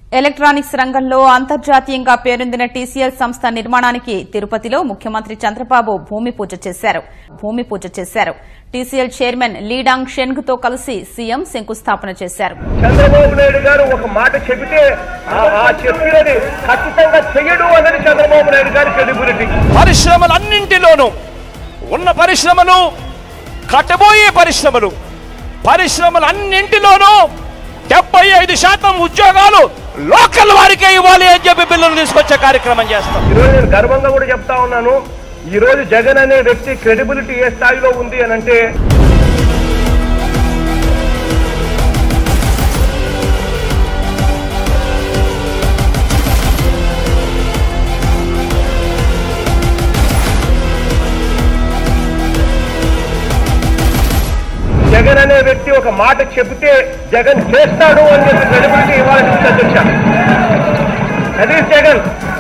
electronics రంగంలో అంతర్జాతీయంగా పేరొందిన టీసీఎల్ సంస్థ నిర్మాణానికి తిరుపతిలో ముఖ్యమంత్రి చంద్రబాబు భూమి పూజ చేశారు భూమి పూజ చేశారు టీసీఎల్ చైర్మన్ లీడాంగ్ షెన్గ్ తో కలిసి సీఎం శంకుస్థాపన చేశారు చంద్రబాబు నాయుడు గారు ఒక మాట చెబితే ఆ- ఆ చెప్పినది ఖచ్చితంగా చెయ్యడు అన్నది చంద్రబాబు నాయుడు గారి క్రెడిబిలిటీ పరిశ్రమలన్నింటిలోనూ ఉన్న పరిశ్రమలు కట్టబోయే పరిశ్రమలు పరిశ్రమలన్నింటిలోనూ డెబ్బై ఐదు శాతం ఉద్యోగాలు లోకల్ వారికే ఇవ్వాలి అని చెప్పి బిల్లులు తీసుకొచ్చే కార్యక్రమం చేస్తాం ఈరోజు నేను గర్వంగా కూడా చెప్తా ఉన్నాను ఈ రోజు జగన్ అనే వ్యక్తి క్రెడిబిలిటీ ఏ స్థాయిలో ఉంది అని అంటే జగన్ అనే వ్యక్తి ఒక మాట చెబితే జగన్ చేస్తాడు అని చెప్పి క్రెడిబిలిటీ ఇవ్వాలని అధ్యక్ష దట్ ఈస్ జగన్